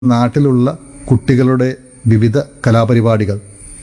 നാട്ടിലുള്ള കുട്ടികളുടെ വിവിധ കലാപരിപാടികൾ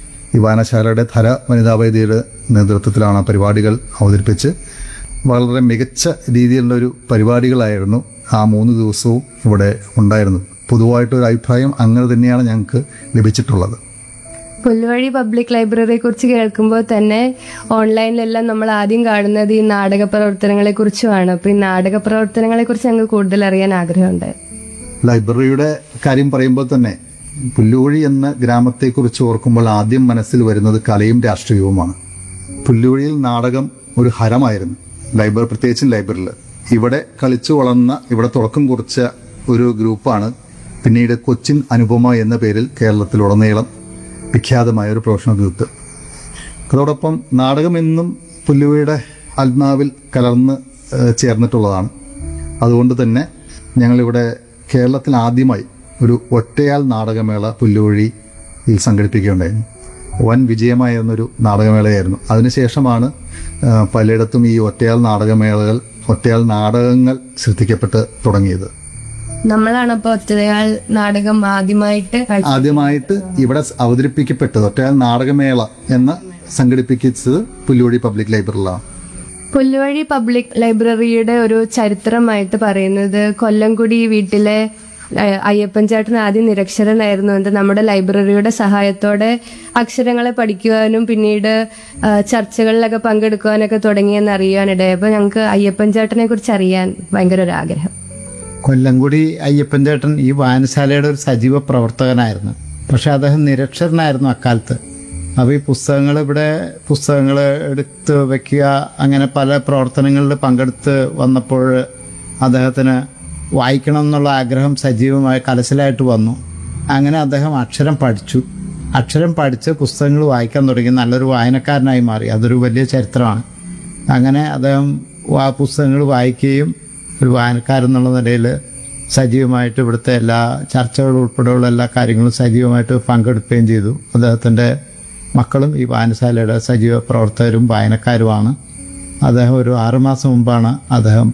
ഈ വായനശാലയുടെ ധര വനിതാവേദിയുടെ നേതൃത്വത്തിലാണ് ആ പരിപാടികൾ അവതരിപ്പിച്ച് വളരെ മികച്ച രീതിയിലുള്ള ഒരു പരിപാടികളായിരുന്നു ആ മൂന്ന് ദിവസവും ഇവിടെ ഉണ്ടായിരുന്നത് പൊതുവായിട്ടൊരു അഭിപ്രായം അങ്ങനെ തന്നെയാണ് ഞങ്ങൾക്ക് ലഭിച്ചിട്ടുള്ളത് പുല്ലുവഴി പബ്ലിക് ലൈബ്രറിയെ കുറിച്ച് കേൾക്കുമ്പോൾ തന്നെ ഓൺലൈനിലെല്ലാം നമ്മൾ ആദ്യം കാണുന്നത് ഈ നാടക പ്രവർത്തനങ്ങളെ കുറിച്ചുമാണ് അപ്പൊ ഈ നാടക പ്രവർത്തനങ്ങളെ കുറിച്ച് ഞങ്ങൾക്ക് കൂടുതൽ അറിയാൻ ആഗ്രഹമുണ്ട് ലൈബ്രറിയുടെ കാര്യം പറയുമ്പോൾ തന്നെ പുല്ലുവഴി എന്ന ഗ്രാമത്തെക്കുറിച്ച് ഓർക്കുമ്പോൾ ആദ്യം മനസ്സിൽ വരുന്നത് കലയും രാഷ്ട്രീയവുമാണ് പുല്ലുവഴിയിൽ നാടകം ഒരു ഹരമായിരുന്നു ലൈബ്രറി പ്രത്യേകിച്ചും ലൈബ്രറിയിൽ ഇവിടെ കളിച്ചു വളർന്ന ഇവിടെ തുടക്കം കുറിച്ച ഒരു ഗ്രൂപ്പാണ് പിന്നീട് കൊച്ചിൻ അനുപമ എന്ന പേരിൽ കേരളത്തിലുടനീളം വിഖ്യാതമായ ഒരു പ്രൊഫഷണൽ ഗ്രൂപ്പ് അതോടൊപ്പം നാടകം എന്നും പുല്ലുവയുടെ ആത്മാവിൽ കലർന്ന് ഏഹ്, ചേർന്നിട്ടുള്ളതാണ് അതുകൊണ്ട് തന്നെ ഞങ്ങളിവിടെ കേരളത്തിൽ ആദ്യമായി ഒരു ഒറ്റയാൾ നാടകമേള പുല്ലുവഴിയിൽ സംഘടിപ്പിക്കുകയുണ്ടായിരുന്നു വൻ വിജയമായിരുന്നൊരു നാടകമേളയായിരുന്നു അതിനുശേഷമാണ് ആ, പലയിടത്തും ഈ ഒറ്റയാൾ നാടകമേളകൾ ഒറ്റയാൾ നാടകങ്ങൾ ശ്രദ്ധിക്കപ്പെട്ട് തുടങ്ങിയത് നമ്മളാണ് അപ്പോൾ ഒറ്റയാൾ നാടകം ആദ്യമായിട്ട് കാഴ്ച- ആദ്യമായിട്ട് ഇവിടെ അവതരിപ്പിക്കപ്പെട്ടത് ഒറ്റയാൾ നാടകമേള എന്ന സംഘടിപ്പിച്ചത് പുല്ലുവഴി പബ്ലിക് ലൈബ്രറിയിലാണ് പുല്ലുവഴി പബ്ലിക് ലൈബ്രറിയുടെ ഒരു ചരിത്രമായിട്ട് പറയുന്നത് കൊല്ലംകുടി വീട്ടിലെ ഏഹ്, അയ്യപ്പൻ ചേട്ടൻ ആദ്യം നിരക്ഷരനായിരുന്നു എന്നിട്ട് നമ്മുടെ ലൈബ്രറിയുടെ സഹായത്തോടെ അക്ഷരങ്ങളെ പഠിക്കുവാനും പിന്നീട് ഏഹ്, ചർച്ചകളിലൊക്കെ പങ്കെടുക്കുവാനൊക്കെ തുടങ്ങിയെന്ന് അറിയാനിടയായി അപ്പൊ ഞങ്ങൾക്ക് അയ്യപ്പൻ ചേട്ടനെ കുറിച്ച് അറിയാൻ ഭയങ്കര ഒരു ആഗ്രഹം കൊല്ലംകുടി അയ്യപ്പൻ ചേട്ടൻ ഈ വായനശാലയുടെ ഒരു സജീവ പ്രവർത്തകനായിരുന്നു പക്ഷെ അദ്ദേഹം നിരക്ഷരനായിരുന്നു അക്കാലത്ത് അപ്പോൾ ഈ പുസ്തകങ്ങൾ ഇവിടെ പുസ്തകങ്ങൾ എടുത്ത് വെക്കുക അങ്ങനെ പല പ്രവർത്തനങ്ങളിൽ പങ്കെടുത്ത് വന്നപ്പോൾ അദ്ദേഹത്തിന് വായിക്കണം എന്നുള്ള ആഗ്രഹം സജീവമായി കലശലായിട്ട് വന്നു അങ്ങനെ അദ്ദേഹം അക്ഷരം പഠിച്ചു അക്ഷരം പഠിച്ച് പുസ്തകങ്ങൾ വായിക്കാൻ തുടങ്ങി നല്ലൊരു വായനക്കാരനായി മാറി അതൊരു വലിയ ചരിത്രമാണ് അങ്ങനെ അദ്ദേഹം ആ പുസ്തകങ്ങൾ വായിക്കുകയും ഒരു വായനക്കാരെന്നുള്ള നിലയിൽ സജീവമായിട്ട് ഇവിടുത്തെ എല്ലാ ചർച്ചകൾ ഉൾപ്പെടെയുള്ള എല്ലാ കാര്യങ്ങളും സജീവമായിട്ട് പങ്കെടുക്കുകയും ചെയ്തു അദ്ദേഹത്തിൻ്റെ മക്കളും ഈ വായനശാലയുടെ സജീവ പ്രവർത്തകരും വായനക്കാരുമാണ് അദ്ദേഹം ഒരു ആറുമാസം മുമ്പാണ് അദ്ദേഹം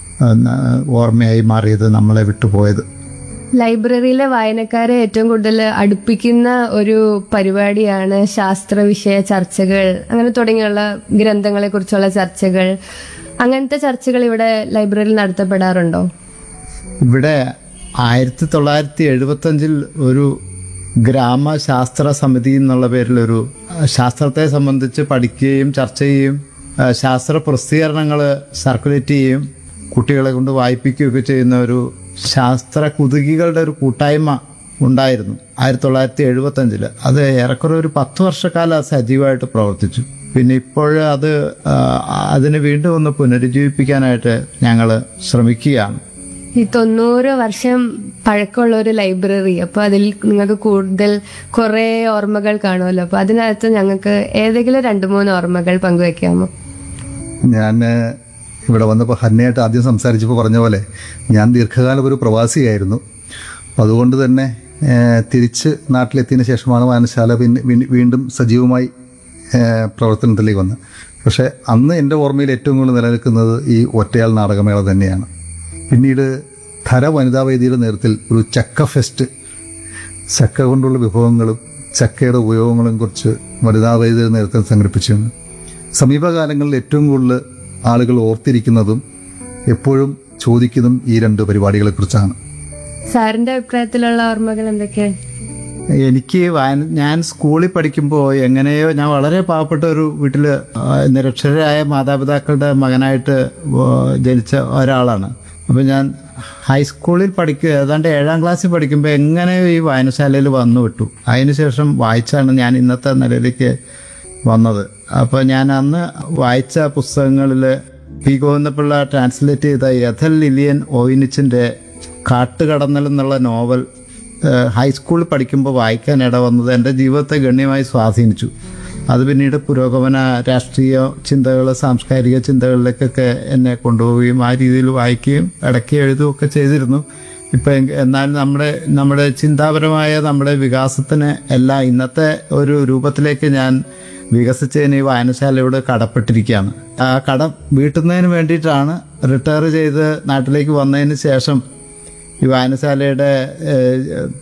ആ, ഓർമ്മയായി മാറിയത് നമ്മളെ വിട്ടുപോയത് ലൈബ്രറിയിലെ വായനക്കാരെ ഏറ്റവും കൂടുതൽ അടുപ്പിക്കുന്ന ഒരു പരിപാടിയാണ് ശാസ്ത്ര വിഷയ ചർച്ചകൾ അങ്ങനെ തുടങ്ങിയുള്ള ഗ്രന്ഥങ്ങളെ കുറിച്ചുള്ള ചർച്ചകൾ അങ്ങനത്തെ ചർച്ചകൾ ഇവിടെ ലൈബ്രറിയിൽ നടത്തപ്പെടാറുണ്ടോ ഇവിടെ ആയിരത്തി തൊള്ളായിരത്തി എഴുപത്തഞ്ചിൽ ഒരു ഗ്രാമശാസ്ത്ര സമിതി എന്നുള്ള പേരിലൊരു അഹ്, ശാസ്ത്രത്തെ സംബന്ധിച്ച് പഠിക്കുകയും ചർച്ച ചെയ്യുകയും അഹ്, ശാസ്ത്ര പ്രസിദ്ധീകരണങ്ങൾ സർക്കുലേറ്റ് ചെയ്യുകയും കുട്ടികളെ കൊണ്ട് വായിപ്പിക്കുകയൊക്കെ ചെയ്യുന്ന ഒരു ശാസ്ത്ര കുതുകികളുടെ ഒരു കൂട്ടായ്മ ഉണ്ടായിരുന്നു ആയിരത്തി തൊള്ളായിരത്തി എഴുപത്തഞ്ചില് അത് ഏറെക്കുറെ ഒരു പത്ത് വർഷക്കാലം അത് സജീവമായിട്ട് പ്രവർത്തിച്ചു പിന്നെ ഇപ്പോൾ അത് ആ, അതിനെ വീണ്ടും ഒന്ന് പുനരുജ്ജീവിപ്പിക്കാനായിട്ട് ഞങ്ങൾ ശ്രമിക്കുകയാണ് ഈ തൊണ്ണൂറ് വർഷം പഴക്കമുള്ള ഒരു ലൈബ്രറി അപ്പൊ അതിൽ നിങ്ങൾക്ക് കൂടുതൽ കുറെ ഓർമ്മകൾ കാണുമല്ലോ അപ്പൊ അതിനകത്ത് ഞങ്ങൾക്ക് ഏതെങ്കിലും രണ്ട് മൂന്ന് ഓർമ്മകൾ പങ്കുവെക്കാമോ ഞാൻ ഏഹ്, ഇവിടെ വന്നപ്പോൾ ഹന്നയായിട്ട് ആദ്യം സംസാരിച്ചപ്പോൾ പറഞ്ഞ പോലെ ഞാൻ ദീർഘകാലം ഒരു പ്രവാസിയായിരുന്നു അപ്പം അതുകൊണ്ട് തന്നെ ഏഹ്, തിരിച്ച് നാട്ടിലെത്തിയതിന് ശേഷമാണ് വായനശാല പിന്നെ വീ- വീണ്ടും സജീവമായി ഏഹ്, പ്രവർത്തനത്തിലേക്ക് വന്നത് പക്ഷേ അന്ന് എൻ്റെ ഓർമ്മയിൽ ഏറ്റവും കൂടുതൽ നിലനിൽക്കുന്നത് ഈ ഒറ്റയാൾ നാടകമേള തന്നെയാണ് പിന്നീട് ധര വനിതാവേദിയുടെ നേതൃത്വത്തിൽ ഒരു ചക്ക ഫെസ്റ്റ് ചക്ക കൊണ്ടുള്ള വിഭവങ്ങളും ചക്കയുടെ ഉപയോഗങ്ങളും കുറിച്ച് വനിതാവേദിയുടെ നേതൃത്വം സംഘടിപ്പിച്ചിരുന്നു സമീപകാലങ്ങളിൽ ഏറ്റവും കൂടുതൽ ആളുകൾ ഓർത്തിരിക്കുന്നതും എപ്പോഴും ചോദിക്കുന്നതും ഈ രണ്ട് പരിപാടികളെക്കുറിച്ചാണ് സാറിന്റെ അഭിപ്രായത്തിലുള്ള ഓർമ്മകൾ എന്തൊക്കെയാണ് എനിക്ക് വായന ഞാൻ സ്കൂളിൽ പഠിക്കുമ്പോൾ എങ്ങനെയോ ഞാൻ വളരെ പാവപ്പെട്ട ഒരു വീട്ടിൽ നിരക്ഷരരായ മാതാപിതാക്കളുടെ മകനായിട്ട് ആ, ജനിച്ച ഒരാളാണ് അപ്പം ഞാൻ ഹൈസ്കൂളിൽ പഠിക്കുക ഏതാണ്ട് ഏഴാം ക്ലാസ്സിൽ പഠിക്കുമ്പോൾ എങ്ങനെയോ ഈ വായനശാലയിൽ വന്നു വിട്ടു അതിനുശേഷം വായിച്ചാണ് ഞാൻ ഇന്നത്തെ നിലയിലേക്ക് വന്നത് അപ്പോൾ ഞാൻ അന്ന് വായിച്ച പുസ്തകങ്ങളിൽ പി ഗോവിന്ദപിള്ള ട്രാൻസ്ലേറ്റ് ചെയ്ത യഥൽ ലിലിയൻ ഓയിനിച്ചിൻ്റെ കാട്ടുകടന്നൽ എന്നുള്ള നോവൽ ഏഹ് ഹൈസ്കൂളിൽ പഠിക്കുമ്പോൾ വായിക്കാൻ ഇട വന്നത് എൻ്റെ ജീവിതത്തെ ഗണ്യമായി സ്വാധീനിച്ചു അത് പിന്നീട് പുരോഗമന രാഷ്ട്രീയ ചിന്തകൾ സാംസ്കാരിക ചിന്തകളിലേക്കൊക്കെ എന്നെ കൊണ്ടുപോവുകയും ആ രീതിയിൽ വായിക്കുകയും ഇടയ്ക്ക് എഴുതുകയൊക്കെ ചെയ്തിരുന്നു ഇപ്പം എങ്ക- എന്നാൽ നമ്മുടെ നമ്മുടെ ചിന്താപരമായ നമ്മുടെ വികാസത്തിന് എല്ലാം ഇന്നത്തെ ഒരു രൂപത്തിലേക്ക് ഞാൻ വികസിച്ചതിന് ഈ വായനശാലയോട് കടപ്പെട്ടിരിക്കുകയാണ് ആ കടം വീട്ടുന്നതിന് വേണ്ടിയിട്ടാണ് റിട്ടയർ ചെയ്ത് നാട്ടിലേക്ക് വന്നതിന് ശേഷം ഈ വായനശാലയുടെ ഏഹ്,